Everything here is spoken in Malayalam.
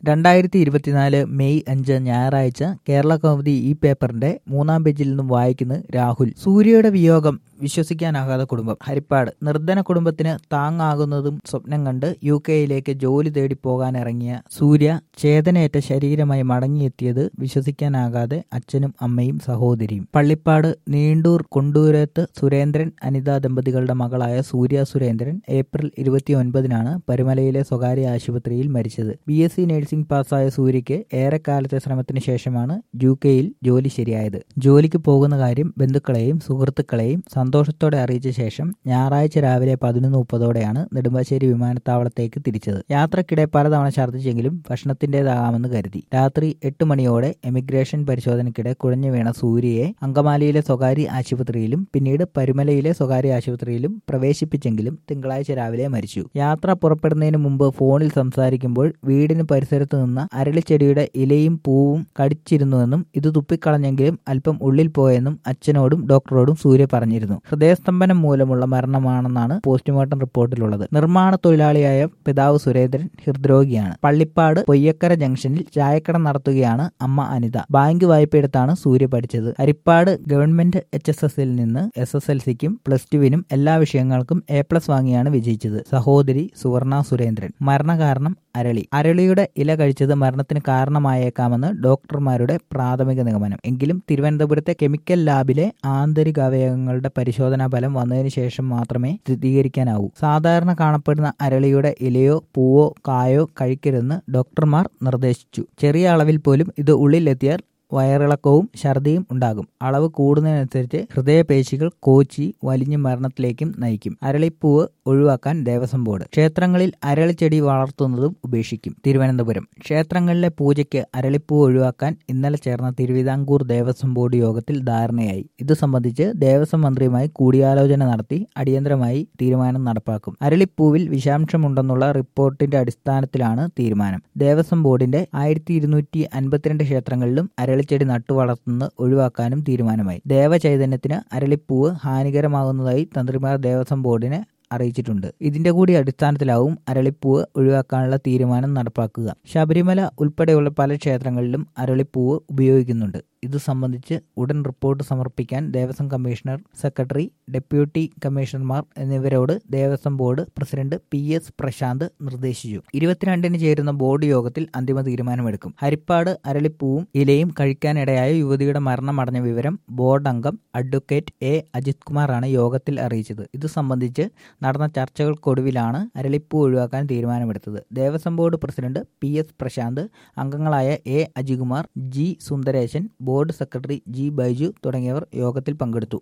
രണ്ടായിരത്തി ഇരുപത്തിനാല് മെയ് അഞ്ച് ഞായറാഴ്ച കേരള കൗമുദി ഈ പേപ്പറിന്റെ മൂന്നാം പേജിൽ നിന്നും വായിക്കുന്നത് രാഹുൽ സൂര്യയുടെ വിയോഗം വിശ്വസിക്കാനാകാത്ത കുടുംബം ഹരിപ്പാട് നിർധന കുടുംബത്തിന് താങ്ങാകുന്നതും സ്വപ്നം കണ്ട് യു കെയിലേക്ക് ജോലി തേടി പോകാനിറങ്ങിയ സൂര്യ ചേതനയേറ്റ ശരീരമായി മടങ്ങിയെത്തിയത് വിശ്വസിക്കാനാകാതെ അച്ഛനും അമ്മയും സഹോദരിയും പള്ളിപ്പാട് നീണ്ടൂർ കൊണ്ടൂരത്ത് സുരേന്ദ്രൻ അനിത ദമ്പതികളുടെ മകളായ സൂര്യ സുരേന്ദ്രൻ ഏപ്രിൽ ഇരുപത്തി ഒൻപതിനാണ് പരുമലയിലെ സ്വകാര്യ ആശുപത്രിയിൽ മരിച്ചത് ബി എസ് സി നഴ്സിംഗ് പാസ്സായ സൂര്യയ്ക്ക് ഏറെക്കാലത്തെ ശ്രമത്തിന് ശേഷമാണ് യു കെയിൽ ജോലി ശരിയായത് ജോലിക്ക് പോകുന്ന കാര്യം ബന്ധുക്കളെയും സുഹൃത്തുക്കളെയും സന്തോഷത്തോടെ അറിയിച്ച ശേഷം ഞായറാഴ്ച രാവിലെ പതിനൊന്ന് മുപ്പതോടെയാണ് നെടുമ്പാശ്ശേരി വിമാനത്താവളത്തേക്ക് തിരിച്ചത് യാത്രക്കിടെ പലതവണ ഛർദ്ദിച്ചെങ്കിലും ഭക്ഷണത്തിന്റേതാകാമെന്ന് കരുതി രാത്രി എട്ട് മണിയോടെ എമിഗ്രേഷൻ പരിശോധനയ്ക്കിടെ കുഴഞ്ഞു വീണ സൂര്യയെ അങ്കമാലിയിലെ സ്വകാര്യ ആശുപത്രിയിലും പിന്നീട് പരുമലയിലെ സ്വകാര്യ ആശുപത്രിയിലും പ്രവേശിപ്പിച്ചെങ്കിലും തിങ്കളാഴ്ച രാവിലെ മരിച്ചു യാത്ര പുറപ്പെടുന്നതിന് മുമ്പ് ഫോണിൽ സംസാരിക്കുമ്പോൾ വീടിന് പരിസരത്ത് നിന്ന അരളിച്ചെടിയുടെ ഇലയും പൂവും കടിച്ചിരുന്നുവെന്നും ഇത് തുപ്പിക്കളഞ്ഞെങ്കിലും അല്പം ഉള്ളിൽ പോയെന്നും അച്ഛനോടും ഡോക്ടറോടും സൂര്യ പറഞ്ഞിരുന്നു ഹൃദയസ്തംഭനം മൂലമുള്ള മരണമാണെന്നാണ് പോസ്റ്റ്മോർട്ടം റിപ്പോർട്ടിലുള്ളത് നിർമ്മാണ തൊഴിലാളിയായ പിതാവ് സുരേന്ദ്രൻ ഹൃദ്രോഗിയാണ് പള്ളിപ്പാട് പൊയ്യക്കര ജംഗ്ഷനിൽ ചായക്കട നടത്തുകയാണ് അമ്മ അനിത ബാങ്ക് വായ്പയെടുത്താണ് സൂര്യ പഠിച്ചത് ഹരിപ്പാട് ഗവൺമെന്റ് എച്ച് എസ് എസിൽ നിന്ന് എസ് എസ് എൽ സിക്കും പ്ലസ് ടുവിനും എല്ലാ വിഷയങ്ങൾക്കും എ പ്ലസ് വാങ്ങിയാണ് വിജയിച്ചത് സഹോദരി സുവർണ സുരേന്ദ്രൻ മരണകാരണം അരളി അരളിയുടെ ഇല കഴിച്ചത് മരണത്തിന് കാരണമായേക്കാമെന്ന് ഡോക്ടർമാരുടെ പ്രാഥമിക നിഗമനം എങ്കിലും തിരുവനന്തപുരത്തെ കെമിക്കൽ ലാബിലെ ആന്തരികാവയവങ്ങളുടെ പരിശോധനാ ഫലം വന്നതിന് ശേഷം മാത്രമേ സ്ഥിരീകരിക്കാനാവൂ സാധാരണ കാണപ്പെടുന്ന അരളിയുടെ ഇലയോ പൂവോ കായോ കഴിക്കരുതെന്ന് ഡോക്ടർമാർ നിർദ്ദേശിച്ചു ചെറിയ അളവിൽ പോലും ഇത് ഉള്ളിലെത്തിയാൽ വയറിളക്കവും ഛർദിയും ഉണ്ടാകും അളവ് കൂടുന്നതിനനുസരിച്ച് ഹൃദയപേശികൾ കോച്ചി വലിഞ്ഞു മരണത്തിലേക്കും നയിക്കും അരളിപ്പൂവ് ഒഴിവാക്കാൻ ദേവസ്വം ബോർഡ് ക്ഷേത്രങ്ങളിൽ അരളിച്ചെടി വളർത്തുന്നതും ഉപേക്ഷിക്കും തിരുവനന്തപുരം ക്ഷേത്രങ്ങളിലെ പൂജയ്ക്ക് അരളിപ്പൂ ഒഴിവാക്കാൻ ഇന്നലെ ചേർന്ന തിരുവിതാംകൂർ ദേവസ്വം ബോർഡ് യോഗത്തിൽ ധാരണയായി ഇത് സംബന്ധിച്ച് ദേവസ്വം മന്ത്രിയുമായി കൂടിയാലോചന നടത്തി അടിയന്തരമായി തീരുമാനം നടപ്പാക്കും അരളിപ്പൂവിൽ വിഷാംശമുണ്ടെന്നുള്ള റിപ്പോർട്ടിന്റെ അടിസ്ഥാനത്തിലാണ് തീരുമാനം ദേവസ്വം ബോർഡിന്റെ ആയിരത്തി ഇരുന്നൂറ്റി അൻപത്തിരണ്ട് ക്ഷേത്രങ്ങളിലും അരളിച്ചെടി നട്ടുവളർത്തുന്നത് ഒഴിവാക്കാനും തീരുമാനമായി ദേവചൈതന്യത്തിന് അരളിപ്പൂവ് ഹാനികരമാകുന്നതായി തന്ത്രിമാർ ദേവസ്വം ബോർഡിനെ അറിയിച്ചിട്ടുണ്ട് ഇതിന്റെ കൂടി അടിസ്ഥാനത്തിലാവും അരളിപ്പൂവ് ഒഴിവാക്കാനുള്ള തീരുമാനം നടപ്പാക്കുക ശബരിമല ഉൾപ്പെടെയുള്ള പല ക്ഷേത്രങ്ങളിലും അരളിപ്പൂവ് ഉപയോഗിക്കുന്നുണ്ട് ഇത് സംബന്ധിച്ച് ഉടൻ റിപ്പോർട്ട് സമർപ്പിക്കാൻ ദേവസ്വം കമ്മീഷണർ സെക്രട്ടറി ഡെപ്യൂട്ടി കമ്മീഷണർമാർ എന്നിവരോട് Devaswom board president P S Prashanth നിർദ്ദേശിച്ചു ഇരുപത്തിരണ്ടിന് ചേരുന്ന ബോർഡ് യോഗത്തിൽ അന്തിമ തീരുമാനമെടുക്കും ഹരിപ്പാട് അരളിപ്പൂവും ഇലയും കഴിക്കാനിടയായ യുവതിയുടെ മരണമടഞ്ഞ വിവരം ബോർഡ് അംഗം അഡ്വക്കേറ്റ് എ അജിത് കുമാറാണ് യോഗത്തിൽ അറിയിച്ചത് ഇത് സംബന്ധിച്ച് നടന്ന ചർച്ചകൾക്കൊടുവിലാണ് അരളിപ്പൂ ഒഴിവാക്കാൻ തീരുമാനമെടുത്തത് Devaswom board president P S Prashanth അംഗങ്ങളായ A Ajikumar G Sundaresan board secretary G Baiju തുടങ്ങിയവർ യോഗത്തിൽ പങ്കെടുത്തു